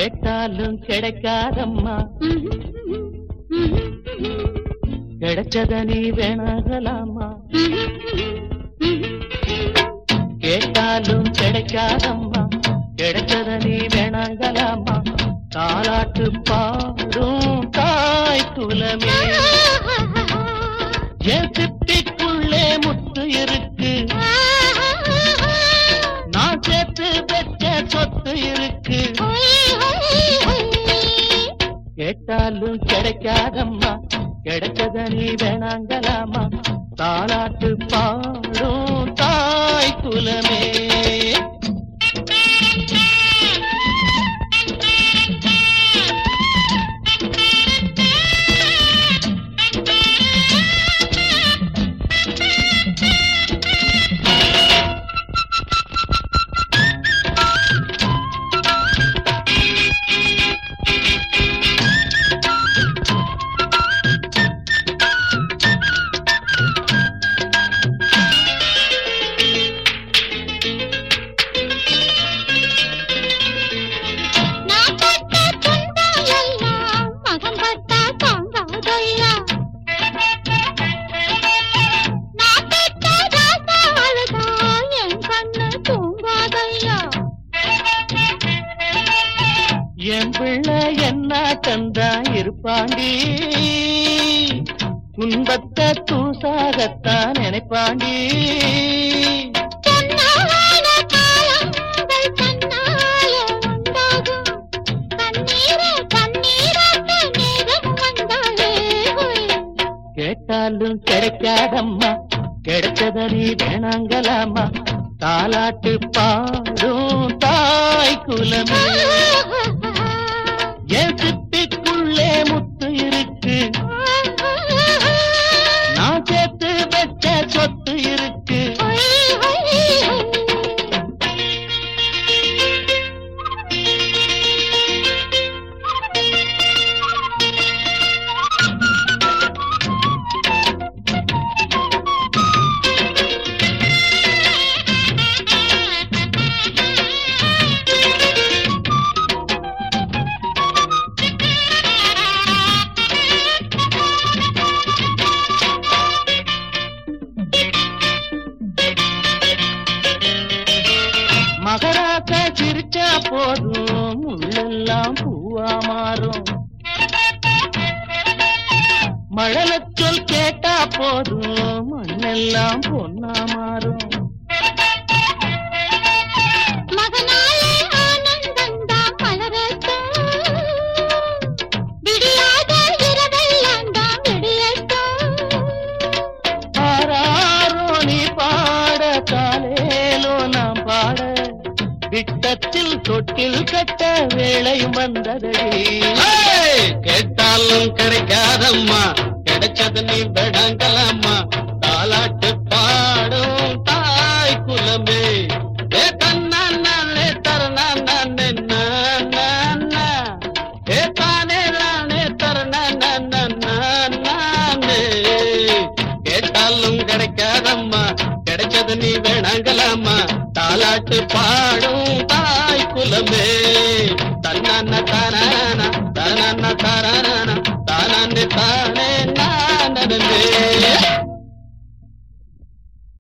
கேட்டாலும் கிடைக்காதம்மா கிடைச்சத நீ வேணாகலாமா கேட்டாலும் கிடைக்காதம்மா கிடைச்சத நீ வேணாங்கலாமா தாலாட்டு பாடும் தாய் குலமே என் சிப்பிக்குள்ளே முத்து இருக்கு நான் சேர்த்து வச்ச சொத்து இருக்கு கேட்டாலும் கிடைக்காதம்மா கிடைச்சத நீ வேணாங்கலாமா தாலாட்டு பாடும் தாய் குலமே நான் பட்ட துன்பம் எல்லாம் மகன் பட்டா தாங்காதையா நான் பெற்ற ராசா அழுதா என் கண்ணு தூங்காதையா என் பிள்ளை என்ன தந்தா இருப்பாண்டி துன்பத்தை தூசாகத்தான் நினைப்பாண்டி பொன்னான காலங்கள் தன்னாலே உண்டாகும் கண்ணீரே கண்ணீராக்க நேரம் வந்தாலே ஹோய். கேட்டாலும் கிடைக்காதம்மா கிடைச்சத நீ வேணாங்கலாமா தாலாட்டு பாடும் தாய் குலமே என் சிப்பிக்குள்ளே முத்து இருக்கு நான் சேர்த்து வச்ச சொத்து இருக்கு மகராக்க சிரிச்சா போதும் முள்ளெல்லாம் பூவா மாறும் மழலச் சொல் கேட்டா போதும் மண்ணெல்லாம் பொன்னா மாறும் மகனாலே ஆனந்தந்தான் மலரட்டும். விடியாத இரவெல்லாம் தான் விடியட்டும். ஆராரோ நீ பாட காலேலோ நாம் பாட விட்டத்தில் தொட்டில் கட்ட வேளையும் வந்ததடி கேட்டாலும் கிடைக்காதம்மா கிடைச்சது நீ விடங்கலம்மா தாலாட்டு பாடும் தாய் குலமே ஏ தன்னாலே தரணே ஏ தானே நானே தரணே கேட்டாலும் கிடைக்காதம்மா கிடைச்சது நீ வேணாங்கலாமா தாலாட்டு பாடும் தாய் குலமே தன்னான தாரான தாரான தாரான